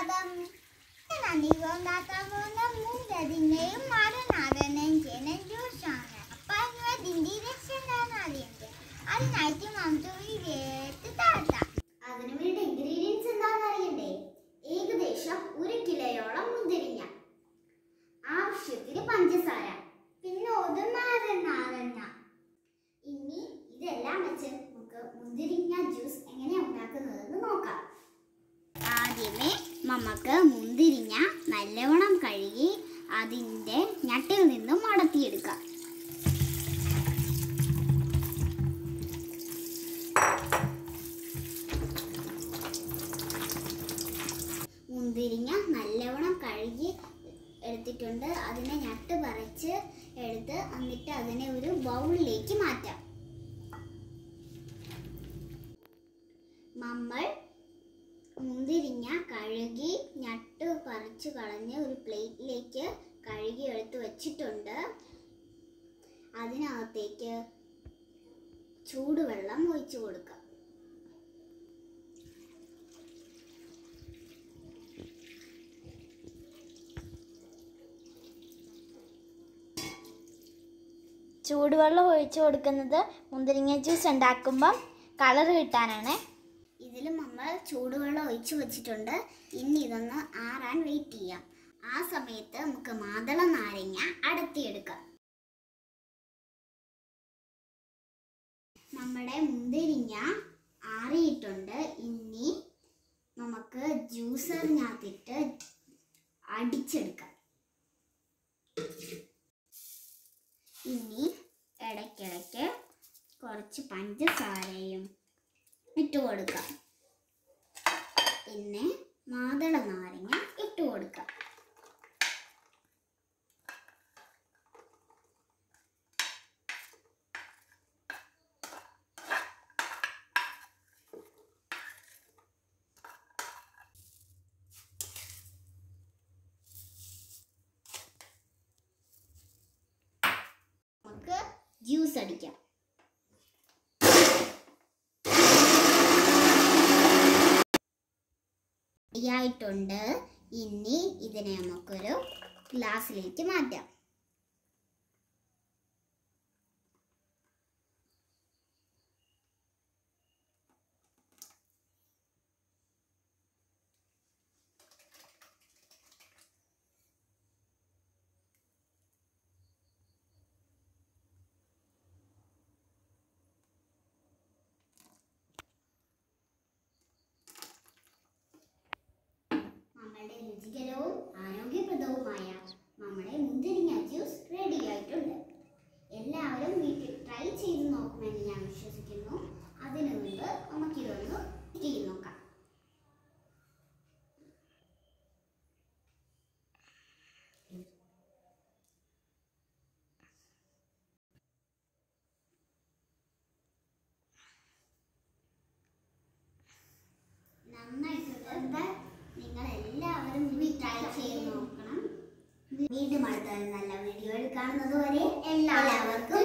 പാദം മുണ്ടതിനെയും മാറനാടനെയും ചെയ്യുന്ന ജ്യൂസാണ് അപ്പൊ അതിന്റെ രസം എന്താണെന്ന് അറിയണ്ടേ അതിനായിട്ട് നമുക്ക് വേത്ത് താത്താം അതിനുവേണ്ട ഇൻഗ്രീഡിയൻസ് എന്താണെന്ന് അറിയണ്ടേ ഏകദേശം ഒരു കിലോയോളം മുന്തിരിങ്ങ ആവശ്യത്തിന് പഞ്ചസാര പിന്നെ ഒരു നാരൻ നാരങ്ങ ഇനി ഇതെല്ലാം വെച്ച് നമുക്ക് മുന്തിരിങ്ങ ജ്യൂസ് എങ്ങനെയാ ഉണ്ടാക്കുന്നതെന്ന് നോക്കാം ആദ്യമേ നമുക്ക് മുന്തിരിങ്ങ നല്ലവണ്ണം കഴുകി അതിൻ്റെ ഞട്ടിൽ നിന്നും മടത്തിയെടുക്കാം മുന്തിരിങ്ങ നല്ലവണ്ണം കഴുകി എടുത്തിട്ടുണ്ട് അതിനെ ഞട്ട് പറിച്ച് എടുത്ത് എന്നിട്ട് അതിനെ ഒരു ബൗളിലേക്ക് മാറ്റാം നമ്മൾ മുന്തിരിങ്ങ കഴുകി ഞട്ട് പറിച്ചു കളഞ്ഞ് ഒരു പ്ലേറ്റിലേക്ക് കഴുകി എടുത്ത് വെച്ചിട്ടുണ്ട് അതിനകത്തേക്ക് ചൂടുവെള്ളം ഒഴിച്ചു കൊടുക്കാം ചൂടുവെള്ളം ഒഴിച്ചു കൊടുക്കുന്നത് മുന്തിരിങ്ങ ജ്യൂസ് ഉണ്ടാക്കുമ്പം കളർ കിട്ടാനാണ് ഇതിൽ നമ്മൾ ചൂടുവെള്ളം ഒഴിച്ചു വെച്ചിട്ടുണ്ട് ഇനി ഇതൊന്ന് ആറാൻ വെയിറ്റ് ചെയ്യാം ആ സമയത്ത് നമുക്ക് മാതള നാരങ്ങ അടത്തിയെടുക്കാം നമ്മുടെ മുന്തിരിങ്ങ ആറിയിട്ടുണ്ട് ഇനി നമുക്ക് ജ്യൂസറിനകത്തിട്ട് അടിച്ചെടുക്കാം ഇനി ഇടയ്ക്കിടയ്ക്ക് കുറച്ച് പഞ്ചസാരയും ഇട്ട് കൊടുക്കാം പിന്നെ മാതള നാരങ്ങ ഇട്ട് കൊടുക്കാം നമുക്ക് ജ്യൂസ് അടിക്കാം ആയിട്ടുണ്ട് ഇനി ഇതിനെ നമുക്കൊരു ഗ്ലാസ്സിലേക്ക് മാറ്റാം നമ്മളുടെ രുചികരവും ആരോഗ്യപ്രദവുമായ നമ്മുടെ മുന്തിരിങ്ങ ജ്യൂസ് റെഡി ആയിട്ടുണ്ട് എല്ലാവരും വീട്ടിൽ ട്രൈ ചെയ്ത് നോക്കുമെന്ന് ഞാൻ വിശ്വസിക്കുന്നു അതിനു മുൻപ് നമുക്കിതൊന്ന് ചെയ്ത് നോക്കാം നന്നായിട്ടുണ്ട് നിങ്ങൾ എല്ലാവരും ട്രൈ ചെയ്ത് നോക്കണം വീണ്ടും അടുത്ത ഒരു നല്ല വീഡിയോയിൽ കാണുന്നത് വരെ എല്ലാവർക്കും